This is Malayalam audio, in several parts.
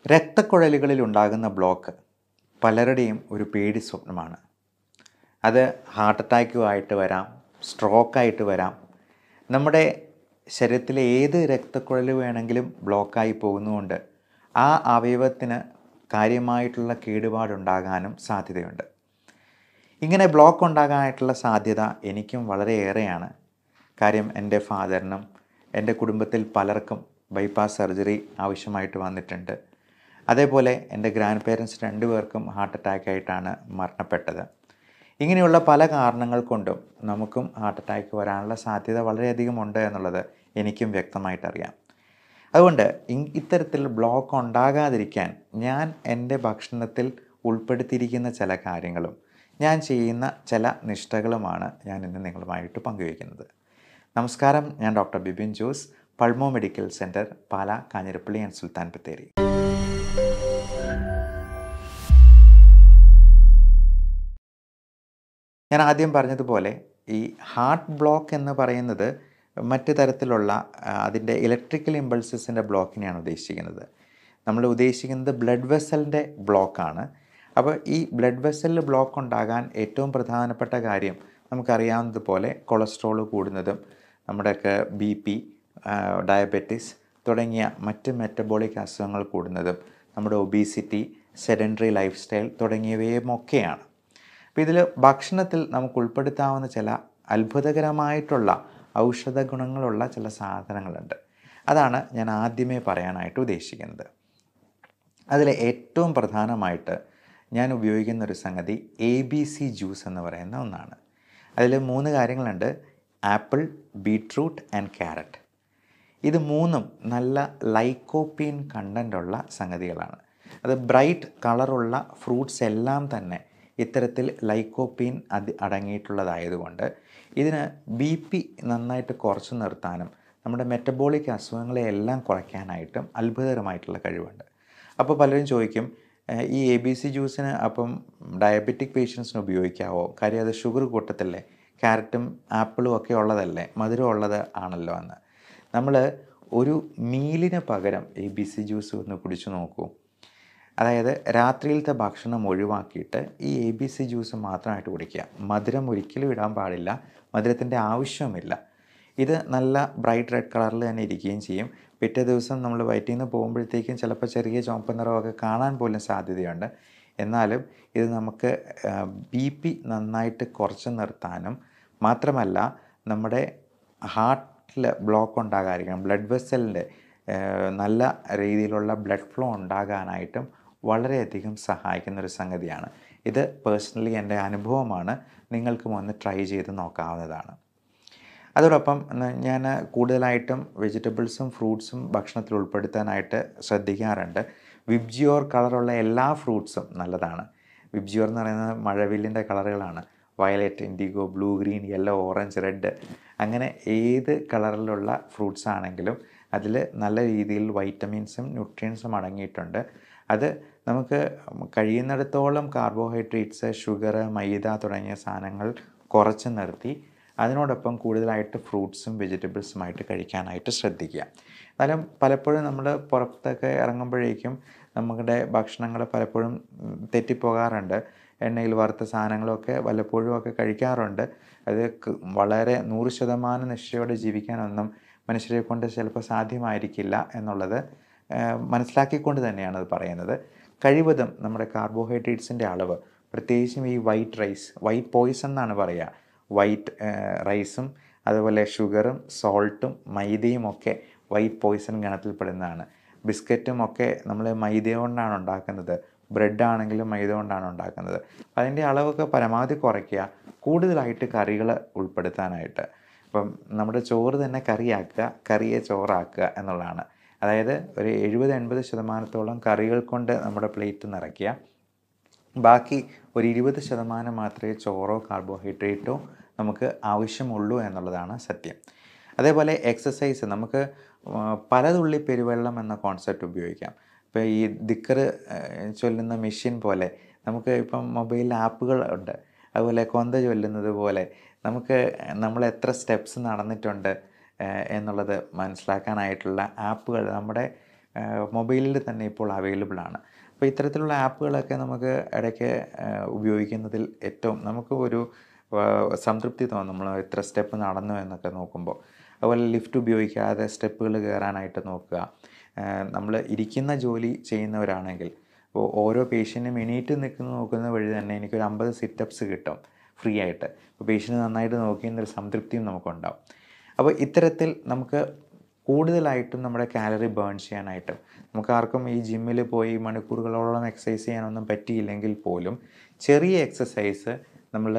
രക്തക്കുഴലുകളിൽ ഉണ്ടാകുന്ന ബ്ലോക്ക് പലരുടെയും ഒരു പേടി സ്വപ്നമാണ് അത് ഹാർട്ട് അറ്റാക്കുമായിട്ട് വരാം സ്ട്രോക്കായിട്ട് വരാം നമ്മുടെ ശരീരത്തിലെ ഏത് രക്തക്കുഴൽ വേണമെങ്കിലും ബ്ലോക്കായി പോകുന്നതുകൊണ്ട് ആ അവയവത്തിന് കാര്യമായിട്ടുള്ള കേടുപാടുണ്ടാകാനും സാധ്യതയുണ്ട് ഇങ്ങനെ ബ്ലോക്ക് ഉണ്ടാകാനായിട്ടുള്ള സാധ്യത എനിക്കും വളരെയേറെയാണ് കാര്യം എൻ്റെ ഫാദറിനും എൻ്റെ കുടുംബത്തിൽ പലർക്കും ബൈപ്പാസ് സർജറി ആവശ്യമായിട്ട് വന്നിട്ടുണ്ട് അതേപോലെ എൻ്റെ ഗ്രാൻഡ് പേരൻസ് രണ്ടുപേർക്കും ഹാർട്ട് അറ്റാക്ക് ആയിട്ടാണ് മരണപ്പെട്ടത് ഇങ്ങനെയുള്ള പല കാരണങ്ങൾ കൊണ്ടും നമുക്കും ഹാർട്ട് അറ്റാക്ക് വരാനുള്ള സാധ്യത വളരെയധികം ഉണ്ട് എന്നുള്ളത് എനിക്കും വ്യക്തമായിട്ടറിയാം അതുകൊണ്ട് ഇ- ഇത്തരത്തിൽ ബ്ലോക്ക് ഉണ്ടാകാതിരിക്കാൻ ഞാൻ എൻ്റെ ഭക്ഷണത്തിൽ ഉൾപ്പെടുത്തിയിരിക്കുന്ന ചില കാര്യങ്ങളും ഞാൻ ചെയ്യുന്ന ചില നിഷ്ഠകളുമാണ് ഞാൻ ഇന്ന് നിങ്ങളുമായിട്ട് പങ്കുവയ്ക്കുന്നത് നമസ്കാരം ഞാൻ doctor Bibin Jose Pulmo medical centre Pala Kanjirappally and Sultan Bathery ഞാൻ ആദ്യം പറഞ്ഞതുപോലെ ഈ ഹാർട്ട് ബ്ലോക്ക് എന്ന് പറയുന്നത് മറ്റ് തരത്തിലുള്ള ആ, അതിൻ്റെ ഇലക്ട്രിക്കൽ ഇമ്പൾസസിൻ്റെ ബ്ലോക്കിനെയാണ് ഉദ്ദേശിക്കുന്നത് നമ്മൾ ഉദ്ദേശിക്കുന്നത് ബ്ലഡ് വെസലിൻ്റെ ബ്ലോക്കാണ് അപ്പോൾ ഈ ബ്ലഡ് വെസലിൽ ബ്ലോക്ക് ഉണ്ടാകാൻ ഏറ്റവും പ്രധാനപ്പെട്ട കാര്യം നമുക്കറിയാവുന്നതുപോലെ കൊളസ്ട്രോൾ കൂടുന്നതും നമ്മുടെയൊക്കെ ബി പി ഡയബറ്റിസ് തുടങ്ങിയ മറ്റ് മെറ്റബോളിക് അസുഖങ്ങൾ കൂടുന്നതും നമ്മുടെ ഒബീസിറ്റി സെഡൻഡറി ലൈഫ് സ്റ്റൈൽ തുടങ്ങിയവയുമൊക്കെയാണ് അപ്പോൾ ഇതിൽ ഭക്ഷണത്തിൽ നമുക്ക് ഉൾപ്പെടുത്താവുന്ന ചില അത്ഭുതകരമായിട്ടുള്ള ഔഷധ ഗുണങ്ങളുള്ള ചില സാധനങ്ങളുണ്ട് അതാണ് ഞാൻ ആദ്യമേ പറയാനായിട്ട് ഉദ്ദേശിക്കുന്നത് അതിൽ ഏറ്റവും പ്രധാനമായിട്ട് ഞാൻ ഉപയോഗിക്കുന്ന ഒരു സംഗതി എ ബി സി ജ്യൂസ് എന്ന് പറയുന്ന ഒന്നാണ് അതിൽ മൂന്ന് കാര്യങ്ങളുണ്ട് ആപ്പിൾ ബീട്രൂട്ട് ആൻഡ് ക്യാരറ്റ് ഇത് മൂന്നും നല്ല ലൈക്കോപ്പീൻ കണ്ടൻ്റുള്ള സംഗതികളാണ് അത് ബ്രൈറ്റ് കളറുള്ള ഫ്രൂട്ട്സ് എല്ലാം തന്നെ ഇത്തരത്തിൽ ലൈക്കോപ്പീൻ അത് അടങ്ങിയിട്ടുള്ളതായതുകൊണ്ട് ഇതിന് ബി പി നന്നായിട്ട് കുറച്ച് നിർത്താനും നമ്മുടെ മെറ്റബോളിക് അസുഖങ്ങളെ എല്ലാം കുറയ്ക്കാനായിട്ടും അത്ഭുതകരമായിട്ടുള്ള കഴിവുണ്ട് അപ്പോൾ പലരും ചോദിക്കും "ഏഹ്, ഈ എ ബി സി ജ്യൂസിന് അപ്പം ഡയബറ്റിക് പേഷ്യൻസിന് ഉപയോഗിക്കാവോ കാര്യം അത് ഷുഗർ കൂട്ടത്തില്ലേ ക്യാരറ്റും ആപ്പിളും ഒക്കെ ഉള്ളതല്ലേ മധുരം ഉള്ളത് ആണല്ലോ എന്ന് നമ്മൾ ഒരു മീലിന് പകരം എ ബി സി ജ്യൂസ് ഒന്ന് കുടിച്ചു നോക്കൂ അതായത് രാത്രിയിലത്തെ ഭക്ഷണം ഒഴിവാക്കിയിട്ട് ഈ എ ബി സി ജ്യൂസ് മാത്രമായിട്ട് കുടിക്കുക മധുരം ഒരിക്കലും ഇടാൻ പാടില്ല മധുരത്തിൻ്റെ ആവശ്യവുമില്ല ഇത് നല്ല ബ്രൈറ്റ് റെഡ് കളറിൽ തന്നെ ഇരിക്കുകയും ചെയ്യും പിറ്റേ ദിവസം നമ്മൾ വയറ്റിൽ നിന്ന് പോകുമ്പോഴത്തേക്കും ചിലപ്പോൾ ചെറിയ ചുവപ്പ് നിറമൊക്കെ കാണാൻ പോലും സാധ്യതയുണ്ട് എന്നാലും ഇത് നമുക്ക് ബി പി നന്നായിട്ട് കുറച്ച് നിർത്താനും മാത്രമല്ല നമ്മുടെ ഹാർട്ടിൽ ബ്ലോക്ക് ഉണ്ടാകാതിരിക്കണം ബ്ലഡ് വെസലിൻ്റെ നല്ല രീതിയിലുള്ള ബ്ലഡ് ഫ്ലോ ഉണ്ടാകാനായിട്ടും വളരെയധികം സഹായിക്കുന്ന ഒരു സംഗതിയാണ് ഇത് പേഴ്സണലി എൻ്റെ അനുഭവമാണ് നിങ്ങൾക്കും ഒന്ന് ട്രൈ ചെയ്ത് നോക്കാവുന്നതാണ് അതോടൊപ്പം ന- ഞാൻ കൂടുതലായിട്ടും വെജിറ്റബിൾസും ഫ്രൂട്ട്സും ഭക്ഷണത്തിൽ ഉൾപ്പെടുത്താനായിട്ട് ശ്രദ്ധിക്കാറുണ്ട് വിബ്ജിയോർ കളറുള്ള എല്ലാ ഫ്രൂട്ട്സും നല്ലതാണ് വിബ്ജിയോർ എന്ന് പറയുന്നത് മഴവില്ലിൻ്റെ കളറുകളാണ് violet indigo blue green yellow orange red അങ്ങനെ ഏത് കളറിലുള്ള ഫ്രൂട്ട്സ് ആണെങ്കിലും അതിൽ നല്ല രീതിയിൽ വൈറ്റമിൻസും ന്യൂട്രിയൻസും അടങ്ങിയിട്ടുണ്ട് അത് നമുക്ക് കഴിയുന്നിടത്തോളം കാർബോഹൈഡ്രേറ്റ്സ് ഷുഗർ മൈദ തുടങ്ങിയ സാധനങ്ങൾ കുറച്ച് നിർത്തി അതിനോടൊപ്പം കൂടുതലായിട്ട് ഫ്രൂട്ട്സും വെജിറ്റബിൾസുമായിട്ട് കഴിക്കാനായിട്ട് ശ്രദ്ധിക്കുക എന്നാലും പലപ്പോഴും നമ്മൾ പുറത്തൊക്കെ ഇറങ്ങുമ്പോഴേക്കും നമ്മുടെ ഭക്ഷണങ്ങൾ പലപ്പോഴും ഉം, തെറ്റിപ്പോകാറുണ്ട് എണ്ണയിൽ വറുത്ത സാധനങ്ങളൊക്കെ വല്ലപ്പോഴും ഒക്കെ കഴിക്കാറുണ്ട് അത് ക- വളരെ നൂറ് ശതമാനം നിശ്ചയോടെ ജീവിക്കാനൊന്നും മനുഷ്യരെ കൊണ്ട് ചിലപ്പോൾ സാധ്യമായിരിക്കില്ല എന്നുള്ളത് ആ, മനസ്സിലാക്കിക്കൊണ്ട് തന്നെയാണ് അത് പറയുന്നത് കഴിവതും നമ്മുടെ കാർബോഹൈഡ്രേറ്റ്സിൻ്റെ അളവ് പ്രത്യേകിച്ചും ഈ വൈറ്റ് റൈസ് വൈറ്റ് പോയ്സൺ എന്നാണ് പറയുക വൈറ്റ് റൈസും അതുപോലെ ഷുഗറും സോൾട്ടും മൈദയും ഒക്കെ വൈറ്റ് പോയ്സൺ ഗണത്തിൽപ്പെടുന്നതാണ് ബിസ്ക്കറ്റും ഒക്കെ നമ്മൾ മൈദ കൊണ്ടാണ് ഉണ്ടാക്കുന്നത് ബ്രെഡ് ആണെങ്കിലും മൈദ കൊണ്ടാണ് ഉണ്ടാക്കുന്നത് അപ്പം അതിൻ്റെ അളവൊക്കെ പരമാവധി കുറയ്ക്കുക കൂടുതലായിട്ട് കറികൾ ഉൾപ്പെടുത്താനായിട്ട് അപ്പം നമ്മുടെ ചോറ് തന്നെ കറിയാക്കുക കറിയെ ചോറാക്കുക എന്നുള്ളതാണ് അതായത് ഒരു എഴുപത് എൺപത് ശതമാനത്തോളം കറികൾ കൊണ്ട് നമ്മുടെ പ്ലേറ്റ് നിറയ്ക്കുക ബാക്കി ഒരു ഇരുപത് ശതമാനം മാത്രമേ ചോറോ കാർബോഹൈഡ്രേറ്റോ നമുക്ക് ആവശ്യമുള്ളൂ എന്നുള്ളതാണ് സത്യം അതേപോലെ എക്സസൈസ് നമുക്ക് ആ, പലതുള്ളി പെരുവെള്ളം എന്ന കോൺസെപ്റ്റ് ഉപയോഗിക്കാം ഇപ്പോൾ ഈ ദിക്കർ ചൊല്ലുന്ന മെഷീൻ പോലെ നമുക്ക് ഇപ്പം മൊബൈൽ ആപ്പുകൾ ഉണ്ട് അതുപോലെ കൊന്ത ചൊല്ലുന്നത് പോലെ നമുക്ക് നമ്മൾ എത്ര സ്റ്റെപ്സ് നടന്നിട്ടുണ്ട് ഏഹ് എന്നുള്ളത് മനസ്സിലാക്കാനായിട്ടുള്ള ആപ്പുകൾ നമ്മുടെ മൊബൈലിൽ തന്നെ ഇപ്പോൾ അവൈലബിൾ ആണ് അപ്പോൾ ഇത്തരത്തിലുള്ള ആപ്പുകളൊക്കെ നമുക്ക് ഇടയ്ക്ക് ആ, ഉപയോഗിക്കുന്നതിൽ ഏറ്റവും നമുക്ക് ഒരു ആ, സംതൃപ്തി തോന്നും നമ്മൾ ഇത്ര സ്റ്റെപ്പ് നടന്നു എന്നൊക്കെ നോക്കുമ്പോൾ അതുപോലെ ലിഫ്റ്റ് ഉപയോഗിക്കാതെ സ്റ്റെപ്പുകൾ കയറാനായിട്ട് നോക്കുക നമ്മൾ ഇരിക്കുന്ന ജോലി ചെയ്യുന്നവരാണെങ്കിൽ ഇപ്പോൾ ഓരോ പേഷ്യൻറ്റും എണീറ്റ് നിൽക്കുന്ന നോക്കുന്ന വഴി തന്നെ എനിക്കൊരു അമ്പത് സിറ്റപ്സ് കിട്ടും ഫ്രീ ആയിട്ട് അപ്പോൾ പേഷ്യൻ്റ് നന്നായിട്ട് നോക്കിയെന്നൊരു സംതൃപ്തിയും നമുക്കുണ്ടാവും അപ്പോൾ ഇത്തരത്തിൽ നമുക്ക് കൂടുതലായിട്ടും നമ്മുടെ കാലറി ബേൺ ചെയ്യാനായിട്ടും നമുക്ക് ആർക്കും ഈ ജിമ്മിൽ പോയി മണിക്കൂറുകളോളം എക്സസൈസ് ചെയ്യാനൊന്നും പറ്റിയില്ലെങ്കിൽ പോലും ചെറിയ എക്സസൈസ് നമ്മൾ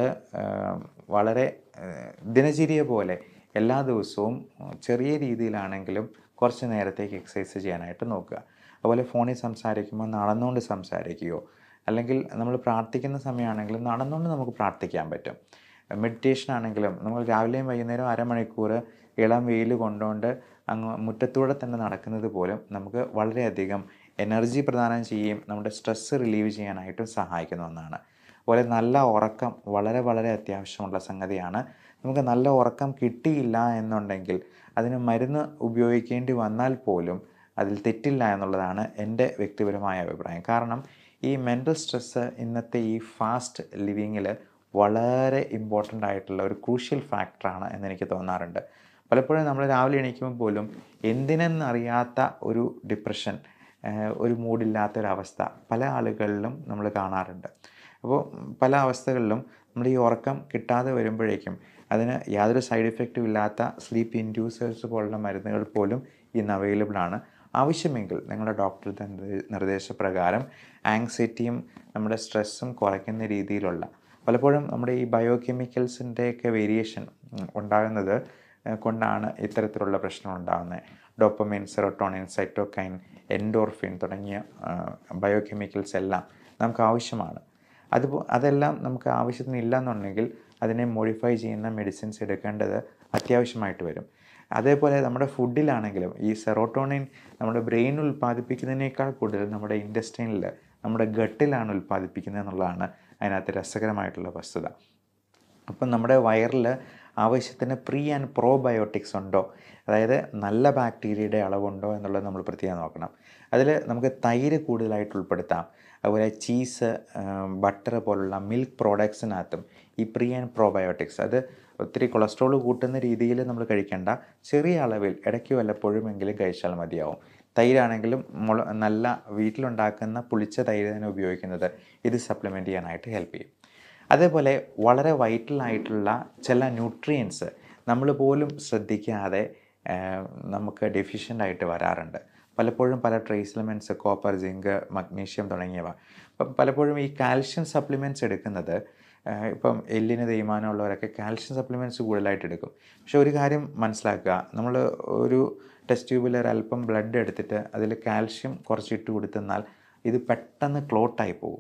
വളരെ ആ, ദിനചര്യ പോലെ എല്ലാ ദിവസവും ചെറിയ രീതിയിലാണെങ്കിലും കുറച്ച് നേരത്തേക്ക് എക്സസൈസ് ചെയ്യാനായിട്ട് നോക്കുക അതുപോലെ ഫോണിൽ സംസാരിക്കുമ്പോൾ നടന്നുകൊണ്ട് സംസാരിക്കുകയോ അല്ലെങ്കിൽ നമ്മൾ പ്രാർത്ഥിക്കുന്ന സമയമാണെങ്കിലും നടന്നുകൊണ്ട് നമുക്ക് പ്രാർത്ഥിക്കാൻ പറ്റും മെഡിറ്റേഷൻ ആണെങ്കിലും നമ്മൾ രാവിലെയും വൈകുന്നേരം അരമണിക്കൂർ ഇളം വെയിൽ കൊണ്ടുകൊണ്ട് അങ്ങ് മുറ്റത്തൂടെ തന്നെ നടക്കുന്നത് പോലും നമുക്ക് വളരെയധികം എനർജി പ്രദാനം ചെയ്യുകയും നമ്മുടെ സ്ട്രെസ്സ് റിലീവ് ചെയ്യാനായിട്ടും സഹായിക്കുന്ന ഒന്നാണ് അതുപോലെ നല്ല ഉറക്കം വളരെ വളരെ അത്യാവശ്യമുള്ള സംഗതിയാണ് നമുക്ക് നല്ല ഉറക്കം കിട്ടിയില്ല എന്നുണ്ടെങ്കിൽ അതിന് മരുന്ന് ഉപയോഗിക്കേണ്ടി വന്നാൽ പോലും അതിൽ തെറ്റില്ല എന്നുള്ളതാണ് എൻ്റെ വ്യക്തിപരമായ അഭിപ്രായം കാരണം ഈ മെൻ്റൽ സ്ട്രെസ്സ് ഇന്നത്തെ ഈ ഫാസ്റ്റ് ലിവിങ്ങിൽ വളരെ ഇമ്പോർട്ടൻ്റ് ആയിട്ടുള്ള ഒരു ക്രൂഷ്യൽ ഫാക്ടറാണ് എന്നെനിക്ക് തോന്നാറുണ്ട് പലപ്പോഴും നമ്മൾ രാവിലെ എണീക്കുമ്പോൾ പോലും എന്തിനെന്നറിയാത്ത ഒരു ഡിപ്രഷൻ ഏഹ് ഒരു മൂഡില്ലാത്തൊരവസ്ഥ പല ആളുകളിലും നമ്മൾ കാണാറുണ്ട് അപ്പോൾ പല അവസ്ഥകളിലും നമ്മൾ ഈ ഉറക്കം കിട്ടാതെ വരുമ്പോഴേക്കും അതിന് യാതൊരു സൈഡ് ഇഫക്റ്റും ഇല്ലാത്ത സ്ലീപ്പ് ഇൻഡ്യൂസേഴ്സ് പോലുള്ള മരുന്നുകൾ പോലും ഇന്ന് അവൈലബിൾ ആണ് ആവശ്യമെങ്കിൽ നിങ്ങളുടെ ഡോക്ടറുടെ നിർദ്ദേ- നിർദ്ദേശപ്രകാരം ആങ്സൈറ്റിയും നമ്മുടെ സ്ട്രെസ്സും കുറയ്ക്കുന്ന രീതിയിലുള്ള പലപ്പോഴും നമ്മുടെ ഈ ബയോകെമിക്കൽസിൻ്റെയൊക്കെ വേരിയേഷൻ ഉണ്ടാകുന്നത് ഏഹ് കൊണ്ടാണ് ഇത്തരത്തിലുള്ള പ്രശ്നം ഉണ്ടാകുന്നത് ഡോപ്പമിൻ സെറോട്ടോണിൻ സൈറ്റോകൈൻ എൻഡോർഫിൻ തുടങ്ങിയ ബയോകെമിക്കൽസ് എല്ലാം നമുക്ക് ആവശ്യമാണ് അത് അതെല്ലാം നമുക്ക് ആവശ്യത്തിന് ഇല്ല എന്നുണ്ടെങ്കിൽ അതിനെ മോഡിഫൈ ചെയ്യുന്ന മെഡിസിൻസ് എടുക്കേണ്ടത് അത്യാവശ്യമായിട്ട് വരും അതേപോലെ നമ്മുടെ ഫുഡിലാണെങ്കിലും ഈ സെറോട്ടോണിൻ നമ്മുടെ ബ്രെയിൻ ഉൽപ്പാദിപ്പിക്കുന്നതിനേക്കാൾ കൂടുതൽ നമ്മുടെ ഇൻഡസ്ട്രീനിൽ നമ്മുടെ ഗട്ടിലാണ് ഉൽപ്പാദിപ്പിക്കുന്നത് എന്നുള്ളതാണ് അതിനകത്ത് രസകരമായിട്ടുള്ള വസ്തുത അപ്പം നമ്മുടെ വയറിൽ ആവശ്യത്തിന് പ്രീ ആൻഡ് പ്രോബയോട്ടിക്സ് ഉണ്ടോ അതായത് നല്ല ബാക്ടീരിയയുടെ അളവുണ്ടോ എന്നുള്ളത് നമ്മൾ പ്രത്യേകം നോക്കണം അതിൽ നമുക്ക് തൈര് കൂടുതലായിട്ട് ഉൾപ്പെടുത്താം അതുപോലെ ചീസ് ബട്ടർ പോലുള്ള മിൽക്ക് പ്രോഡക്ട്സിനകത്തും ഈ പ്രീ ആൻഡ് പ്രോബയോട്ടിക്സ് അത് ഒത്തിരി കൊളസ്ട്രോൾ കൂട്ടുന്ന രീതിയിൽ നമ്മൾ കഴിക്കേണ്ട ചെറിയ അളവിൽ ഇടയ്ക്ക് വല്ലപ്പോഴും എങ്കിലും കഴിച്ചാൽ മതിയാവും തൈരാണെങ്കിലും മുള നല്ല വീട്ടിലുണ്ടാക്കുന്ന പുളിച്ച തൈര് തന്നെ ഉപയോഗിക്കുന്നത് ഇത് സപ്ലിമെൻറ്റ് ചെയ്യാനായിട്ട് ഹെൽപ്പ് ചെയ്യും അതേപോലെ വളരെ വൈറ്റൽ ആയിട്ടുള്ള ചില ന്യൂട്രിയൻസ് നമ്മൾ പോലും ശ്രദ്ധിക്കാതെ ആ, നമുക്ക് ഡെഫിഷ്യൻ്റ് ആയിട്ട് വരാറുണ്ട് പലപ്പോഴും പല trace elements copper zinc magnesium തുടങ്ങിയവ അപ്പം പലപ്പോഴും ഈ കാൽഷ്യം സപ്ലിമെൻറ്റ്സ് എടുക്കുന്നത് ആ, ഇപ്പം എല്ലിന് തേയ്മാനമുള്ളവരൊക്കെ കാൽഷ്യം സപ്ലിമെൻറ്റ്സ് കൂടുതലായിട്ട് എടുക്കും പക്ഷെ ഒരു കാര്യം മനസ്സിലാക്കുക നമ്മൾ ഒരു ടെസ്റ്റ് ട്യൂബിൽ ഒരല്പം ബ്ലഡ് എടുത്തിട്ട് അതിൽ കാൽഷ്യം കുറച്ചിട്ട് കൊടുത്തെന്നാൽ ഇത് പെട്ടെന്ന് ക്ലോട്ടായി പോകും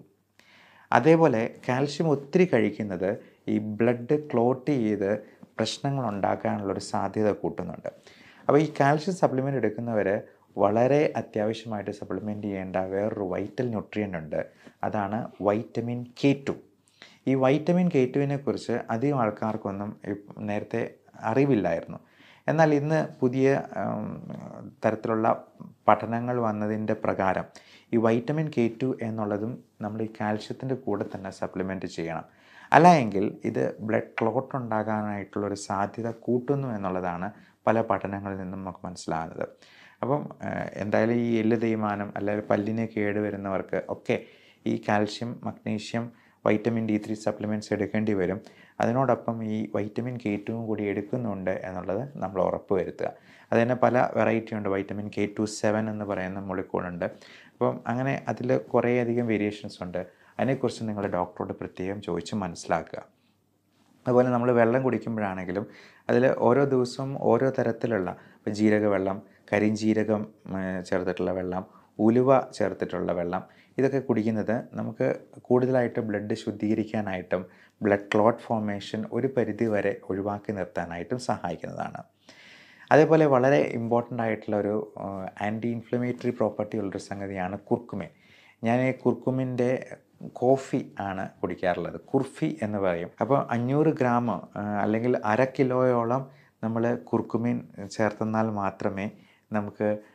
അതേപോലെ കാൽഷ്യം ഒത്തിരി കഴിക്കുന്നത് ഈ ബ്ലഡ് ക്ലോട്ട് ചെയ്ത് പ്രശ്നങ്ങൾ ഉണ്ടാക്കാനുള്ളൊരു സാധ്യത കൂട്ടുന്നുണ്ട് അപ്പോൾ ഈ കാൽഷ്യം സപ്ലിമെൻ്റ് എടുക്കുന്നവർ വളരെ അത്യാവശ്യമായിട്ട് സപ്ലിമെൻറ്റ് ചെയ്യേണ്ട വേറൊരു വൈറ്റൽ ന്യൂട്രിയൻ്റ് ഉണ്ട് അതാണ് വൈറ്റമിൻ കെ ടു ഈ വൈറ്റമിൻ കെ ടുവിനെ കുറിച്ച് അധികം ആൾക്കാർക്കൊന്നും ഇപ്പ- നേരത്തെ അറിവില്ലായിരുന്നു എന്നാൽ ഇന്ന് പുതിയ ഉം, തരത്തിലുള്ള പഠനങ്ങൾ വന്നതിൻ്റെ പ്രകാരം ഈ വൈറ്റമിൻ കെ ടു എന്നുള്ളതും നമ്മൾ ഈ കാൽഷ്യത്തിൻ്റെ കൂടെ തന്നെ സപ്ലിമെൻറ്റ് ചെയ്യണം അല്ല എങ്കിൽ ഇത് ബ്ലഡ് ക്ലോട്ട് ഉണ്ടാകാനായിട്ടുള്ളൊരു സാധ്യത കൂട്ടുന്നു എന്നുള്ളതാണ് പല പഠനങ്ങളിൽ നിന്നും നമുക്ക് മനസ്സിലാകുന്നത് അപ്പം ഏഹ്, എന്തായാലും ഈ എല്ല് തേയ്മാനം അല്ലെങ്കിൽ പല്ലിന് കേട് വരുന്നവർക്ക് ഒക്കെ ഈ calcium magnesium vitamin D three supplements എടുക്കേണ്ടി വരും അതിനോടൊപ്പം ഈ വൈറ്റമിൻ കെ ടുവും കൂടി എടുക്കുന്നുണ്ട് എന്നുള്ളത് നമ്മൾ ഉറപ്പ് വരുത്തുക അത് തന്നെ പല വെറൈറ്റി ഉണ്ട് വൈറ്റമിൻ കെ ടു സെവൻ എന്ന് പറയുന്ന മോളിക്കൂളുണ്ട് അപ്പം അങ്ങനെ അതിൽ കുറേയധികം വേരിയേഷൻസ് ഉണ്ട് അതിനെക്കുറിച്ച് നിങ്ങൾ ഡോക്ടറോട് പ്രത്യേകം ചോദിച്ച് മനസ്സിലാക്കുക അതുപോലെ നമ്മൾ വെള്ളം കുടിക്കുമ്പോഴാണെങ്കിലും അതിൽ ഓരോ ദിവസവും ഓരോ തരത്തിലുള്ള ഇപ്പോൾ ജീരക വെള്ളം കരിഞ്ജീരകം ഉം, ചേർത്തിട്ടുള്ള വെള്ളം ഉലുവ ചേർത്തിട്ടുള്ള വെള്ളം ഇതൊക്കെ കുടിക്കുന്നത് നമുക്ക് കൂടുതലായിട്ട് ബ്ലഡ് ശുദ്ധീകരിക്കാനായിട്ടും ബ്ലഡ് ക്ലോട്ട് ഫോർമേഷൻ ഒരു പരിധി വരെ ഒഴിവാക്കി നിർത്താനായിട്ടും സഹായിക്കുന്നതാണ് അതേപോലെ വളരെ ഇമ്പോർട്ടൻ്റ് ആയിട്ടുള്ള ഒരു ആൻറ്റി ഇൻഫ്ലമേറ്ററി പ്രോപ്പർട്ടി ഉള്ളൊരു സംഗതിയാണ് കുർക്കുമിൻ ഞാൻ ഈ കുർക്കുമിൻ്റെ കോഫി ആണ് കുടിക്കാറുള്ളത് കുർഫി എന്ന് പറയും അപ്പോൾ അഞ്ഞൂറ് ഗ്രാം ആ, അല്ലെങ്കിൽ അര കിലോയോളം നമ്മൾ കുർക്കുമിൻ ചേർത്തെന്നാൽ മാത്രമേ നമുക്ക്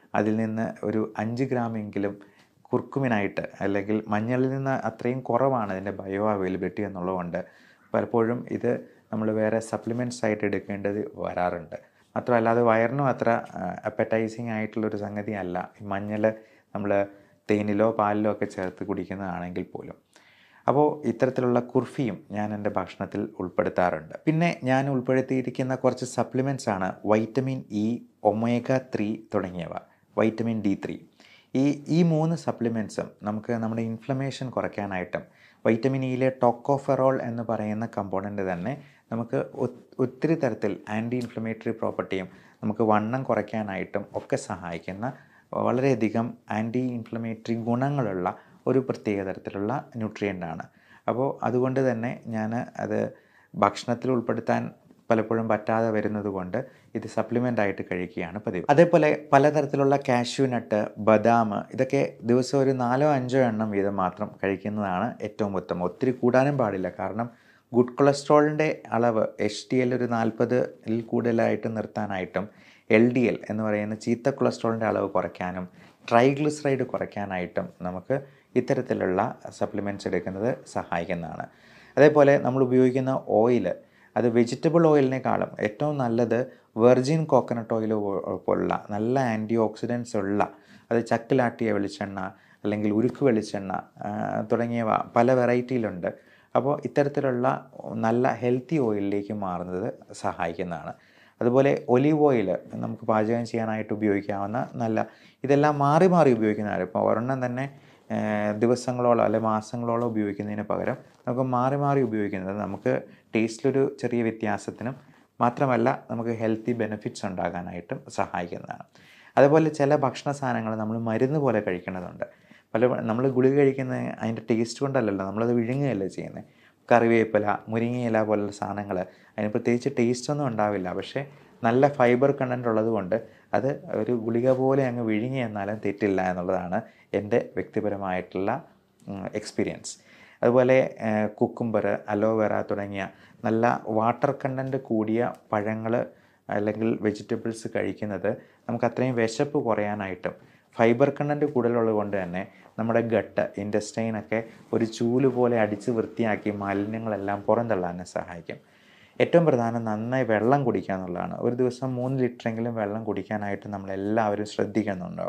അതിൽ നിന്ന് ഒരു അഞ്ച് ഗ്രാമെങ്കിലും കുർക്കുമിനായിട്ട് അല്ലെങ്കിൽ മഞ്ഞളിൽ നിന്ന് അത്രയും കുറവാണ് ഇതിൻ്റെ ബയോ അവൈലബിലിറ്റി എന്നുള്ളതുകൊണ്ട് പലപ്പോഴും ഇത് നമ്മൾ വേറെ സപ്ലിമെൻറ്റ്സ് ആയിട്ട് എടുക്കേണ്ടത് വരാറുണ്ട് മാത്രമല്ല അത് വയറിനും അത്ര അപ്പറ്റൈസിങ് ആയിട്ടുള്ളൊരു സംഗതി അല്ല ഈ മഞ്ഞൾ നമ്മൾ തേനിലോ പാലിലോ ഒക്കെ ചേർത്ത് കുടിക്കുന്നതാണെങ്കിൽ പോലും അപ്പോൾ ഇത്തരത്തിലുള്ള കുർഫിയും ഞാൻ എൻ്റെ ഭക്ഷണത്തിൽ ഉൾപ്പെടുത്താറുണ്ട് പിന്നെ ഞാൻ ഉൾപ്പെടുത്തിയിരിക്കുന്ന കുറച്ച് സപ്ലിമെൻറ്റ്സ് ആണ് വൈറ്റമിൻ ഇ ഒമേഗ ത്രീ തുടങ്ങിയവ വൈറ്റമിൻ ഡി ത്രീ ഈ ഈ മൂന്ന് സപ്ലിമെൻറ്റ്സും നമുക്ക് നമ്മുടെ ഇൻഫ്ലമേഷൻ കുറയ്ക്കാനായിട്ടും വൈറ്റമിൻ ഇയിലെ ടോക്കോഫെറോൾ എന്ന് പറയുന്ന കമ്പോണൻ്റ് തന്നെ നമുക്ക് ഒത്തിരി തരത്തിൽ ആൻറ്റി ഇൻഫ്ലമേറ്ററി പ്രോപ്പർട്ടിയും നമുക്ക് വണ്ണം കുറയ്ക്കാനായിട്ടും ഒക്കെ സഹായിക്കുന്ന വളരെയധികം ആൻറ്റി ഇൻഫ്ലമേറ്ററി ഗുണങ്ങളുള്ള ഒരു പ്രത്യേക തരത്തിലുള്ള ന്യൂട്രിയൻ്റാണ് അപ്പോൾ അതുകൊണ്ട് തന്നെ ഞാൻ അത് ഭക്ഷണത്തിൽ ഉൾപ്പെടുത്താൻ പലപ്പോഴും പറ്റാതെ വരുന്നത് കൊണ്ട് ഇത് സപ്ലിമെൻ്റ് ആയിട്ട് കഴിക്കുകയാണ് പതിവ് അതേപോലെ പലതരത്തിലുള്ള കാഷ്യൂ നട്ട് ബദാം ഇതൊക്കെ ദിവസം ഒരു നാലോ അഞ്ചോ എണ്ണം വീതം മാത്രം കഴിക്കുന്നതാണ് ഏറ്റവും ഉത്തമം ഒത്തിരി കൂടാനും പാടില്ല കാരണം ഗുഡ് കൊളസ്ട്രോളിൻ്റെ അളവ് എച്ച് ഡി എൽ ഒരു നാൽപ്പതിൽ കൂടുതലായിട്ട് നിർത്താനായിട്ടും എൽ ഡി എൽ എന്ന് പറയുന്ന ചീത്ത കൊളസ്ട്രോളിൻ്റെ അളവ് കുറയ്ക്കാനും ട്രൈഗ്ലിസറൈഡ് കുറയ്ക്കാനായിട്ടും നമുക്ക് ഇത്തരത്തിലുള്ള സപ്ലിമെൻറ്റ്സ് എടുക്കുന്നത് സഹായിക്കുന്നതാണ് അതേപോലെ നമ്മൾ ഉപയോഗിക്കുന്ന ഓയിൽ അത് വെജിറ്റബിൾ ഓയിലിനേക്കാളും ഏറ്റവും നല്ലത് വെർജിൻ കോക്കനട്ട് ഓയിൽ പോലുള്ള നല്ല ആൻറ്റി ഓക്സിഡൻസ് ഉള്ള അത് ചക്കിലാട്ടിയ വെളിച്ചെണ്ണ അല്ലെങ്കിൽ ഉരുക്ക് വെളിച്ചെണ്ണ തുടങ്ങിയവ പല വെറൈറ്റിയിലുണ്ട് അപ്പോൾ ഇത്തരത്തിലുള്ള നല്ല ഹെൽത്തി ഓയിലിലേക്ക് മാറുന്നത് സഹായിക്കുന്നതാണ് അതുപോലെ ഒലിവ് ഓയിൽ നമുക്ക് പാചകം ചെയ്യാനായിട്ട് ഉപയോഗിക്കാവുന്ന നല്ല ഇതെല്ലാം മാറി മാറി ഉപയോഗിക്കുന്നതാണ് ഇപ്പോൾ ഒരെണ്ണം തന്നെ ദിവസങ്ങളോളം അല്ലെ മാസങ്ങളോളം ഉപയോഗിക്കുന്നതിന് പകരം നമുക്ക് മാറി മാറി ഉപയോഗിക്കുന്നത് നമുക്ക് ടേസ്റ്റിലൊരു ചെറിയ വ്യത്യാസത്തിനും മാത്രമല്ല നമുക്ക് ഹെൽത്തി ബെനിഫിറ്റ്സ് ഉണ്ടാകാനായിട്ടും സഹായിക്കുന്നതാണ് അതുപോലെ ചില ഭക്ഷണ സാധനങ്ങൾ നമ്മൾ മരുന്ന് പോലെ കഴിക്കേണ്ടതുണ്ട് പല നമ്മൾ ഗുളിക കഴിക്കുന്ന അതിൻ്റെ ടേസ്റ്റ് കൊണ്ടല്ലല്ലോ നമ്മളത് വിഴുങ്ങുകയല്ലേ ചെയ്യുന്നത് കറിവേപ്പില മുരിങ്ങയില പോലുള്ള സാധനങ്ങൾ അതിന് പ്രത്യേകിച്ച് ടേസ്റ്റ് ഒന്നും ഉണ്ടാവില്ല പക്ഷേ നല്ല ഫൈബർ കണ്ടൻ്റ് ഉള്ളത് കൊണ്ട് അത് ഒരു ഗുളിക പോലെ അങ്ങ് വിഴുങ്ങി എന്നാലും തെറ്റില്ല എന്നുള്ളതാണ് എൻ്റെ വ്യക്തിപരമായിട്ടുള്ള എക്സ്പീരിയൻസ് അതുപോലെ കുക്കുംബർ അലോവേറ തുടങ്ങിയ നല്ല വാട്ടർ കണ്ടൻറ്റ് കൂടിയ പഴങ്ങൾ അല്ലെങ്കിൽ വെജിറ്റബിൾസ് കഴിക്കുന്നത് നമുക്ക് അത്രയും വിശപ്പ് കുറയാനായിട്ടും ഫൈബർ കണ്ടൻറ്റ് കൂടുതലുള്ളത് കൊണ്ട് തന്നെ നമ്മുടെ ഗട്ട് ഇൻഡസ്റ്റൈനൊക്കെ ഒരു ചൂല് പോലെ അടിച്ച് വൃത്തിയാക്കി മാലിന്യങ്ങളെല്ലാം പുറന്തള്ളാനും സഹായിക്കും ഏറ്റവും പ്രധാനം നന്നായി വെള്ളം കുടിക്കുക എന്നുള്ളതാണ് ഒരു ദിവസം മൂന്ന് ലിറ്ററെങ്കിലും വെള്ളം കുടിക്കാനായിട്ട് നമ്മളെല്ലാവരും ശ്രദ്ധിക്കുന്നുണ്ടോ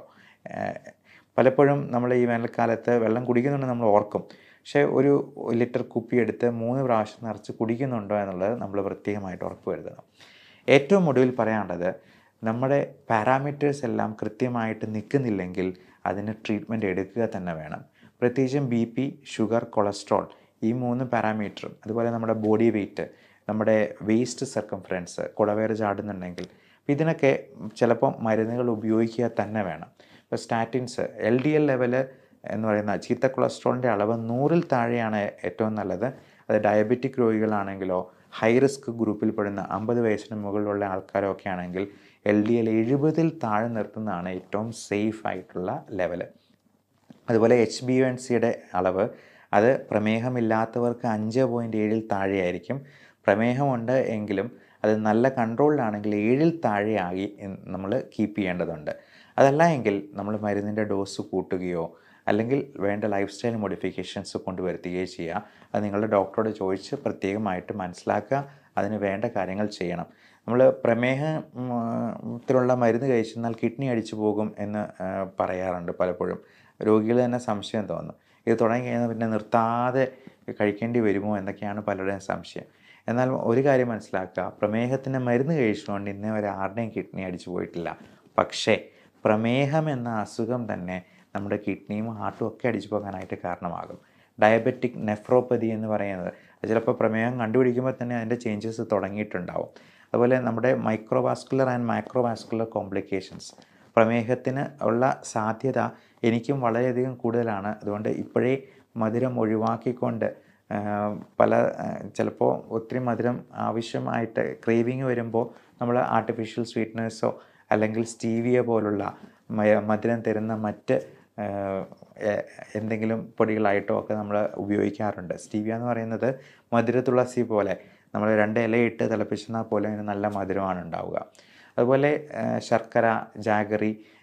പലപ്പോഴും നമ്മൾ ഈ വേനൽക്കാലത്ത് വെള്ളം കുടിക്കുന്നുണ്ട് നമ്മൾ ഓർക്കും പക്ഷേ ഒരു ലിറ്റർ കുപ്പി എടുത്ത് മൂന്ന് പ്രാവശ്യം നിറച്ച് കുടിക്കുന്നുണ്ടോ എന്നുള്ളത് നമ്മൾ പ്രത്യേകമായിട്ട് ഉറപ്പ് വരുത്തണം ഏറ്റവും ഒടുവിൽ പറയാനുള്ളത് നമ്മുടെ പാരാമീറ്റേഴ്സ് എല്ലാം കൃത്യമായിട്ട് നിൽക്കുന്നില്ലെങ്കിൽ അതിന് ട്രീറ്റ്മെൻറ്റ് എടുക്കുക തന്നെ വേണം പ്രത്യേകിച്ചും ബി പി ഷുഗർ കൊളസ്ട്രോൾ ഈ മൂന്ന് പാരാമീറ്ററും അതുപോലെ നമ്മുടെ ബോഡി വെയ്റ്റ് നമ്മുടെ വേസ്റ്റ് സർക്കംഫറൻസ് കുടവേറ് ചാടുന്നുണ്ടെങ്കിൽ ഇതിനൊക്കെ ചിലപ്പോൾ മരുന്നുകൾ ഉപയോഗിക്കുക തന്നെ വേണം ഇപ്പോൾ statins L D L level എന്ന് പറയുന്ന ചീത്ത കൊളസ്ട്രോളിൻ്റെ അളവ് നൂറിൽ താഴെയാണ് ഏറ്റവും നല്ലത് അത് ഡയബറ്റിക് രോഗികളാണെങ്കിലോ ഹൈ റിസ്ക് ഗ്രൂപ്പിൽ പെടുന്ന അമ്പത് വയസ്സിന് മുകളിലുള്ള ആൾക്കാരൊക്കെ ആണെങ്കിൽ എൽ ഡി എൽ എഴുപതിൽ താഴെ നിർത്തുന്നതാണ് ഏറ്റവും സേഫ് ആയിട്ടുള്ള ലെവൽ അതുപോലെ എച്ച് ബി എൻ സിയുടെ അളവ് അത് പ്രമേഹമില്ലാത്തവർക്ക് അഞ്ച് പോയിൻറ്റ് ഏഴിൽ താഴെയായിരിക്കും പ്രമേഹമുണ്ട് എങ്കിലും അത് നല്ല കൺട്രോളിലാണെങ്കിൽ ഏഴിൽ താഴെയായി നമ്മൾ കീപ്പ് ചെയ്യേണ്ടതുണ്ട് അതല്ല എങ്കിൽ നമ്മൾ മരുന്നിൻ്റെ ഡോസ് കൂട്ടുകയോ അല്ലെങ്കിൽ വേണ്ട ലൈഫ് സ്റ്റൈൽ മോഡിഫിക്കേഷൻസ് കൊണ്ടുവരുത്തുകയോ ചെയ്യുക അത് നിങ്ങളുടെ ഡോക്ടറോട് ചോദിച്ച് പ്രത്യേകമായിട്ട് മനസ്സിലാക്കുക അതിന് വേണ്ട കാര്യങ്ങൾ ചെയ്യണം നമ്മൾ പ്രമേഹത്തിലുള്ള മരുന്ന് കഴിച്ചെന്നാൽ കിഡ്നി അടിച്ചു പോകും എന്ന് പറയാറുണ്ട് പലപ്പോഴും രോഗികൾ തന്നെ സംശയം തോന്നും ഇത് തുടങ്ങി കഴിഞ്ഞാൽ പിന്നെ നിർത്താതെ കഴിക്കേണ്ടി വരുമോ എന്നൊക്കെയാണ് പലരുടെയും സംശയം എന്നാൽ ഒരു കാര്യം മനസ്സിലാക്കുക പ്രമേഹത്തിന് മരുന്ന് കഴിച്ചുകൊണ്ട് ഇന്നേ വരെ ആരുടെയും കിഡ്നി അടിച്ചു പോയിട്ടില്ല പക്ഷേ പ്രമേഹം എന്ന അസുഖം തന്നെ നമ്മുടെ കിഡ്നിയും ഹാർട്ടും ഒക്കെ അടിച്ചു പോകാനായിട്ട് കാരണമാകും ഡയബറ്റിക് നെഫ്രോപ്പതി എന്ന് പറയുന്നത് ചിലപ്പോൾ പ്രമേഹം കണ്ടുപിടിക്കുമ്പോൾ തന്നെ അതിൻ്റെ ചേഞ്ചസ് തുടങ്ങിയിട്ടുണ്ടാവും അതുപോലെ നമ്മുടെ മൈക്രോവാസ്കുലർ ആൻഡ് മൈക്രോവാസ്കുലർ കോംപ്ലിക്കേഷൻസ് പ്രമേഹത്തിന് ഉള്ള സാധ്യത എനിക്കും വളരെയധികം കൂടുതലാണ് അതുകൊണ്ട് ഇപ്പോഴേ മധുരം ഒഴിവാക്കിക്കൊണ്ട് പല ചിലപ്പോൾ ഒത്തിരി മധുരം ആവശ്യമായിട്ട് ക്രേവിങ് വരുമ്പോൾ നമ്മൾ ആർട്ടിഫിഷ്യൽ സ്വീറ്റ്നേഴ്സോ അല്ലെങ്കിൽ സ്റ്റീവിയ പോലുള്ള മധുരം തരുന്ന മറ്റ് എന്തെങ്കിലും പൊടികളായിട്ടോ ഒക്കെ നമ്മൾ ഉപയോഗിക്കാറുണ്ട് സ്റ്റീവിയ എന്ന് പറയുന്നത് മധുര തുളസി പോലെ നമ്മൾ രണ്ട് ഇലയിട്ട് തിളപ്പിച്ചെന്നാൽ പോലെ അതിന് നല്ല മധുരമാണ് ഉണ്ടാവുക അതുപോലെ ശർക്കര ജാഗറി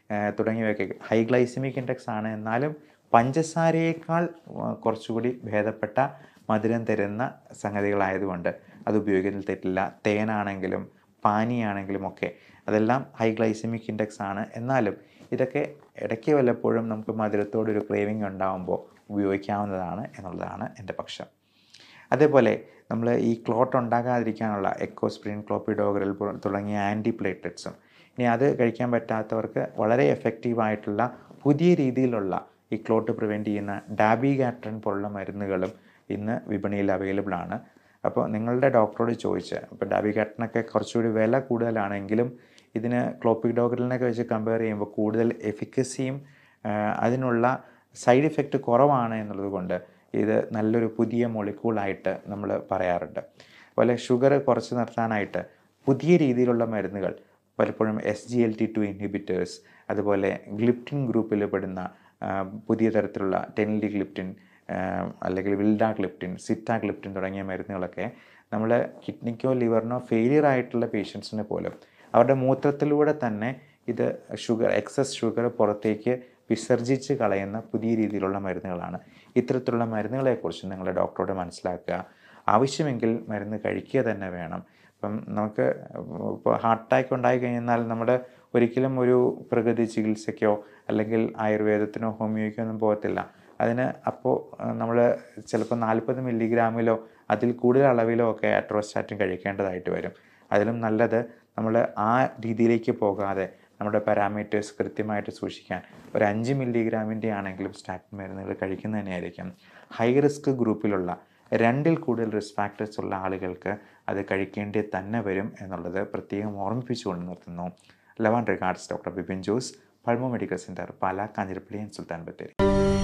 ഏഹ് തുടങ്ങിയവയൊക്കെ ഹൈ ഗ്ലൈസിമിക് ഇൻഡെക്സ് ആണ് എന്നാലും പഞ്ചസാരയേക്കാൾ ആ, കുറച്ചുകൂടി ഭേദപ്പെട്ട മധുരം തരുന്ന സംഗതികളായതുകൊണ്ട് അത് ഉപയോഗിക്കുന്നതിൽ തെറ്റില്ല തേനാണെങ്കിലും പാനിയാണെങ്കിലും ഒക്കെ അതെല്ലാം ഹൈ ഗ്ലൈസിമിക് ഇൻഡെക്സ് ആണ് എന്നാലും ഇതൊക്കെ ഇടയ്ക്ക് വല്ലപ്പോഴും നമുക്ക് മധുരത്തോടൊരു ക്രേവിങ് ഉണ്ടാകുമ്പോൾ ഉപയോഗിക്കാവുന്നതാണ് എന്നുള്ളതാണ് എൻ്റെ പക്ഷം അതേപോലെ നമ്മൾ ഈ ക്ലോട്ട് ഉണ്ടാകാതിരിക്കാനുള്ള എക്കോസ്പ്രിൻ ക്ലോപ്പിഡോഗ്രൽ തുടങ്ങിയ ആൻറ്റി പ്ലേറ്റ്ലെറ്റ്സും ഇനി അത് കഴിക്കാൻ പറ്റാത്തവർക്ക് വളരെ എഫക്റ്റീവായിട്ടുള്ള പുതിയ രീതിയിലുള്ള ഈ ക്ലോട്ട് പ്രിവെൻറ്റ് ചെയ്യുന്ന ഡാബിഗാട്രൻ പോലുള്ള മരുന്നുകളും ഇന്ന് വിപണിയിൽ അവൈലബിൾ ആണ് അപ്പോൾ നിങ്ങളുടെ ഡോക്ടറോട് ചോദിച്ച് ഇപ്പോൾ ഡാബിഗാട്രനൊക്കെ കുറച്ചുകൂടി വില കൂടുതലാണെങ്കിലും ഇതിന് ക്ലോപ്പിഡോഗ്രലിനൊക്കെ വെച്ച് കമ്പയർ ചെയ്യുമ്പോൾ കൂടുതൽ എഫിക്കസിയും അതിനുള്ള സൈഡ് ഇഫക്റ്റ് കുറവാണ് എന്നുള്ളത് കൊണ്ട് ഇത് നല്ലൊരു പുതിയ മൊളിക്കൂളായിട്ട് നമ്മൾ പറയാറുണ്ട് അതുപോലെ ഷുഗർ കുറച്ച് നിർത്താനായിട്ട് പുതിയ രീതിയിലുള്ള മരുന്നുകൾ പലപ്പോഴും S G L T two inhibitors അതുപോലെ ഗ്ലിപ്റ്റിൻ ഗ്രൂപ്പിൽ പെടുന്ന ആ, പുതിയ തരത്തിലുള്ള ടെൻലി ഗ്ലിപ്റ്റിൻ ആ, അല്ലെങ്കിൽ വിൽഡാഗ്ലിപ്റ്റിൻ സിറ്റാഗ്ലിപ്റ്റിൻ തുടങ്ങിയ മരുന്നുകളൊക്കെ നമ്മൾ കിഡ്നിക്കോ ലിവറിനോ ഫെയിലിയർ ആയിട്ടുള്ള പേഷ്യൻസിന് പോലും അവരുടെ മൂത്രത്തിലൂടെ തന്നെ ഇത് ഷുഗർ എക്സസ് ഷുഗർ പുറത്തേക്ക് വിസർജിച്ച് കളയുന്ന പുതിയ രീതിയിലുള്ള മരുന്നുകളാണ് ഇത്തരത്തിലുള്ള മരുന്നുകളെക്കുറിച്ച് നിങ്ങളുടെ ഡോക്ടറോട് മനസ്സിലാക്കുക ആവശ്യമെങ്കിൽ മരുന്ന് കഴിക്കുക തന്നെ വേണം ഇപ്പം നമുക്ക് ഇപ്പോൾ ഹാർട്ട് അറ്റാക്ക് ഉണ്ടായി കഴിഞ്ഞാൽ നമ്മുടെ ഒരിക്കലും ഒരു പ്രകൃതി ചികിത്സയ്ക്കോ അല്ലെങ്കിൽ ആയുർവേദത്തിനോ ഹോമിയോയ്ക്കോ ഒന്നും പോകത്തില്ല അതിന് അപ്പോൾ നമ്മൾ ചിലപ്പോൾ നാൽപ്പത് മില്ലിഗ്രാമിലോ അതിൽ കൂടുതൽ അളവിലോ ഒക്കെ ആട്രോസ്റ്റാറ്റിൻ കഴിക്കേണ്ടതായിട്ട് വരും അതിലും നല്ലത് നമ്മൾ ആ രീതിയിലേക്ക് പോകാതെ നമ്മുടെ പാരാമീറ്റേഴ്സ് കൃത്യമായിട്ട് സൂക്ഷിക്കാൻ ഒരു അഞ്ച് മില്ലിഗ്രാമിൻ്റെ ആണെങ്കിലും സ്റ്റാറ്റിൻ മരുന്നുകൾ കഴിക്കുന്നത് തന്നെയായിരിക്കും ഹൈ റിസ്ക് ഗ്രൂപ്പിലുള്ള രണ്ടിൽ കൂടുതൽ റിസ്ക് ഫാക്ടേഴ്സ് ഉള്ള ആളുകൾക്ക് അത് കഴിക്കേണ്ടി തന്നെ വരും എന്നുള്ളത് പ്രത്യേകം ഓർമ്മിപ്പിച്ചുകൊണ്ട് നിർത്തുന്നു love and regards doctor Bipin Jose Pulmo medical centre Pala Kanjirappally and Sultan Bathery